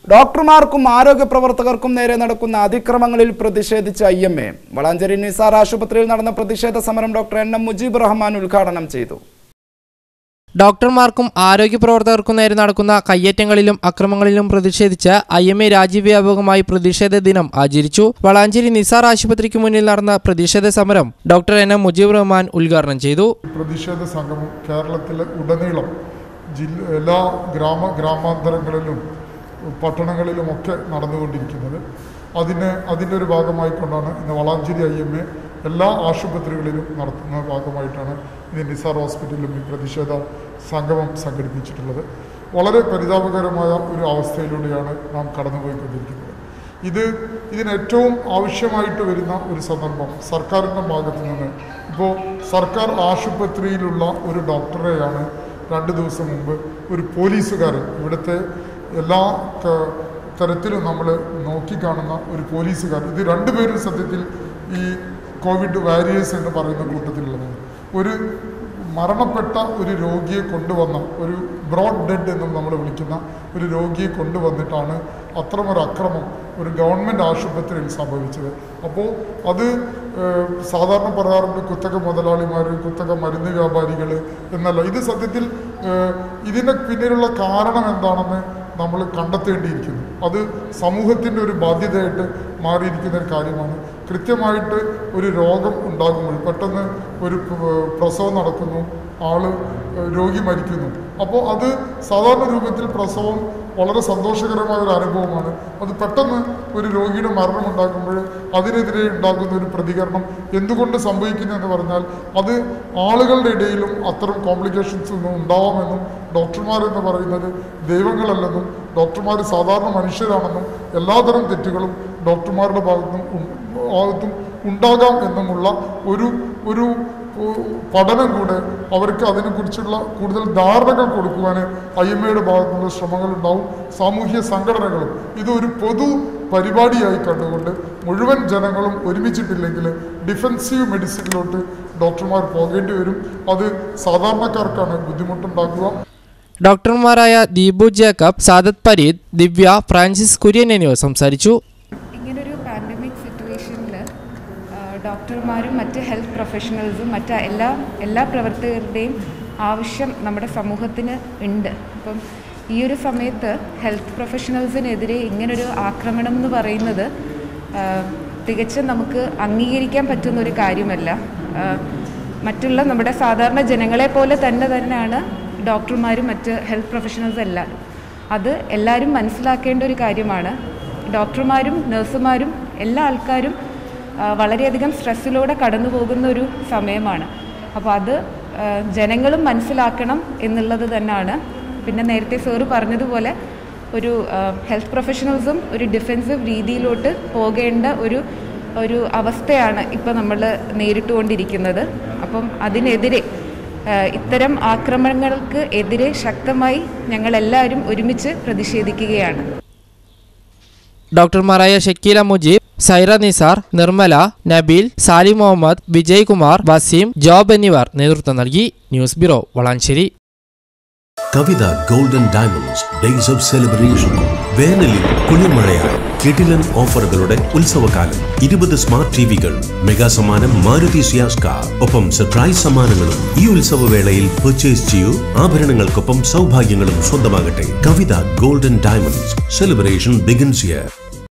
ഡോക്ടർമാർക്കും ആരോഗ്യ പ്രവർത്തകർക്കും നേരെ നടക്കുന്ന അതിക്രമങ്ങളിൽ പ്രതിഷേധിച്ച I M A Valanchery Nisar ആശുപത്രിയിൽ നടന്ന പ്രതിഷേധ സമരം doctor N M Mujeeb Rahman ഉദ്ഘാടനം ചെയ്തു ഡോക്ടർമാർക്കും ആരോഗ്യ പ്രവർത്തകർക്കും നേരെ നടക്കുന്ന കയ്യേറ്റങ്ങളിലും അക്രമങ്ങളിലും പ്രതിഷേധിച്ച് ഐ എം എ രാജ്യവ്യാപകമായി പ്രതിഷേധ ദിനം ആചരിച്ചു വളാഞ്ചേരി നിസാർ ആശുപത്രിക്ക് മുന്നിൽ നടന്ന പ്രതിഷേധ സമരം doctor N M Mujeeb Rahman ഉദ്ഘാടനം ചെയ്തു പ്രതിഷേധ സംഗമം കേരളത്തിലെ ഉടനീളം ജില്ല എല്ലാ ഗ്രാമ ഗ്രാമാന്തരങ്ങളിലും പട്ടണങ്ങളിലുമൊക്കെ നടന്നുകൊണ്ടിരിക്കുന്നത് അതിന് അതിൻ്റെ ഒരു ഭാഗമായിക്കൊണ്ടാണ് ഇന്ന് വളാഞ്ചേരി ഐ എം എ എല്ലാ ആശുപത്രികളിലും നടത്തുന്ന ഭാഗമായിട്ടാണ് ഇന്ന് നിസാർ ഹോസ്പിറ്റലിലും ഈ പ്രതിഷേധ സംഗമം സംഘടിപ്പിച്ചിട്ടുള്ളത് വളരെ പരിതാപകരമായ ഒരു അവസ്ഥയിലൂടെയാണ് നാം കടന്നുപോയിക്കൊണ്ടിരിക്കുന്നത് ഇത് ഇതിന് ഏറ്റവും ആവശ്യമായിട്ട് വരുന്ന ഒരു സന്ദർഭം സർക്കാരിൻ്റെ ഭാഗത്തു നിന്ന് ഇപ്പോൾ സർക്കാർ ആശുപത്രിയിലുള്ള ഒരു ഡോക്ടറെയാണ് രണ്ട് ദിവസം മുമ്പ് ഒരു പോലീസുകാരൻ ഇവിടുത്തെ എല്ലാ ക- തരത്തിലും നമ്മൾ നോക്കിക്കാണുന്ന ഒരു പോലീസുകാരൻ ഇത് രണ്ടുപേരും സത്യത്തിൽ ഈ കോവിഡ് വാരിയേഴ്സ് എന്ന് പറയുന്ന കൂട്ടത്തിലുള്ളതാണ് ഒരു മരണപ്പെട്ട ഒരു രോഗിയെ കൊണ്ടുവന്ന ഒരു ബ്രോഡ് ഡെഡ് എന്നും നമ്മൾ വിളിക്കുന്ന ഒരു രോഗിയെ കൊണ്ടുവന്നിട്ടാണ് അത്തരമൊരു അക്രമം ഒരു ഗവൺമെൻറ് ആശുപത്രിയിൽ സംഭവിച്ചത് അപ്പോൾ അത് ഏഹ്, സാധാരണ പറയാറുണ്ട് കുത്തക മുതലാളിമാർ കുത്തക മരുന്ന് വ്യാപാരികൾ എന്നല്ല ഇത് സത്യത്തിൽ ഏഹ്, ഇതിന് പിന്നിലുള്ള കാരണം എന്താണെന്ന് നമ്മൾ കണ്ടെത്തേണ്ടിയിരിക്കുന്നു അത് സമൂഹത്തിൻ്റെ ഒരു ബാധ്യതയായിട്ട് മാറിയിരിക്കുന്ന ഒരു കാര്യമാണ് കൃത്യമായിട്ട് ഒരു രോഗം ഉണ്ടാകുമ്പോൾ പെട്ടെന്ന് ഒരു പ്ര- പ്രസവം നടക്കുന്നു ആള് ഏഹ്, രോഗി മരിക്കുന്നു അപ്പോൾ അത് സാധാരണ രൂപത്തിൽ പ്രസവം വളരെ സന്തോഷകരമായ ഒരു അനുഭവമാണ് അത് പെട്ടെന്ന് ഒരു രോഗിയുടെ മരണം ഉണ്ടാകുമ്പോൾ അതിനെതിരെ ഉണ്ടാകുന്ന ഒരു പ്രതികരണം എന്തുകൊണ്ട് സംഭവിക്കുന്നു എന്ന് പറഞ്ഞാൽ അത് ആളുകളുടെ ഇടയിലും അത്തരം കോംപ്ലിക്കേഷൻസ് ഒന്നും ഉണ്ടാവാമെന്നും ഡോക്ടർമാരെന്ന് പറയുന്നത് ദൈവങ്ങളല്ലെന്നും ഡോക്ടർമാർ സാധാരണ മനുഷ്യരാണെന്നും എല്ലാതരം തെറ്റുകളും ഡോക്ടർമാരുടെ ഭാഗത്തും ഉം- ഭാഗത്തും ഉണ്ടാകാം എന്നുമുള്ള ഒരു ഒരു ഉ- പഠനം കൂടെ അവർക്ക് അതിനെക്കുറിച്ചുള്ള കൂടുതൽ ധാരണകൾ കൊടുക്കുവാൻ ഐ എം എയുടെ ഭാഗത്തുനിന്നുള്ള ശ്രമങ്ങൾ ഉണ്ടാവും സാമൂഹ്യ സംഘടനകളും ഇതൊരു പൊതു പരിപാടിയായി കണ്ടുകൊണ്ട് മുഴുവൻ ജനങ്ങളും ഒരുമിച്ചിട്ടില്ലെങ്കിൽ ഡിഫൻസീവ് മെഡിസിനിലോട്ട് ഡോക്ടർമാർ പോകേണ്ടി വരും അത് സാധാരണക്കാർക്കാണ് ബുദ്ധിമുട്ടുണ്ടാക്കുക ഡോക്ടർമാരായ ദീപു ജേക്കബ് സാദത്ത് പരീദ് ദിവ്യ ഫ്രാൻസിസ് കുര്യൻ എന്നിവർ സംസാരിച്ചു ഇങ്ങനൊരു പാൻഡമിക് സിറ്റുവേഷനിൽ ഡോക്ടർമാരും മറ്റ് ഹെൽത്ത് പ്രൊഫഷണൽസും മറ്റ് എല്ലാ എല്ലാ പ്രവർത്തകരുടെയും ആവശ്യം നമ്മുടെ സമൂഹത്തിന് ഉണ്ട് അപ്പം ഈ ഒരു സമയത്ത് ഹെൽത്ത് പ്രൊഫഷണൽസിനെതിരെ ഇങ്ങനൊരു ആക്രമണം എന്ന് പറയുന്നത് ആ, തികച്ചും നമുക്ക് അംഗീകരിക്കാൻ പറ്റുന്ന ഒരു കാര്യമല്ല ആ, മറ്റുള്ള നമ്മുടെ സാധാരണ ജനങ്ങളെ പോലെ തന്നെ തന്നെയാണ് ഡോക്ടർമാരും മറ്റ് ഹെൽത്ത് പ്രൊഫഷണൽസ് എല്ലാവരും അത് എല്ലാവരും മനസ്സിലാക്കേണ്ട ഒരു കാര്യമാണ് ഡോക്ടർമാരും നഴ്സുമാരും എല്ലാ ആൾക്കാരും ആ, വളരെയധികം സ്ട്രെസ്സിലൂടെ കടന്നു പോകുന്ന ഒരു സമയമാണ് അപ്പോൾ അത് ആ, ജനങ്ങളും മനസ്സിലാക്കണം എന്നുള്ളത് തന്നെയാണ് പിന്നെ നേരത്തെ സാറ് പറഞ്ഞതുപോലെ ഒരു ഹെൽത്ത് പ്രൊഫഷണൽസും ഒരു ഡിഫെൻസീവ് രീതിയിലോട്ട് പോകേണ്ട ഒരു ഒരു അവസ്ഥയാണ് ഇപ്പോൾ നമ്മൾ നേരിട്ടുകൊണ്ടിരിക്കുന്നത് അപ്പം അതിനെതിരെ ആ, ഇത്തരം ആക്രമണങ്ങൾക്ക് എതിരെ ശക്തമായി ഞങ്ങളെല്ലാവരും ഒരുമിച്ച് പ്രതിഷേധിക്കുകയാണ് ഡോക്ടർമാരായ ഷക്കീല മുജീബ് സൈറ നിസാർ നിർമ്മല നബീൽ സാലി മുഹമ്മദ് വിജയ് കുമാർ വസീം ജോബ് എന്നിവർ നേതൃത്വം നൽകി news bureau Valanchery Kavitha golden diamonds days of celebration വേനലിൽ കുളിർമഴയായി കിടിലൻ ഓഫറുകളുടെ ഉത്സവകാലം ഇരുപത് സ്മാർട്ട് ടിവികൾ മെഗാ സമ്മാനം മാരുതി സിയാസ് കാർ ഒപ്പം സർപ്രൈസ് സമ്മാനങ്ങളും ഈ ഉത്സവവേളയിൽ പർച്ചേസ് ചെയ്യൂ ആഭരണങ്ങൾക്കൊപ്പം സൗഭാഗ്യങ്ങളും സ്വന്തമാകട്ടെ Kavitha golden diamonds celebration begins here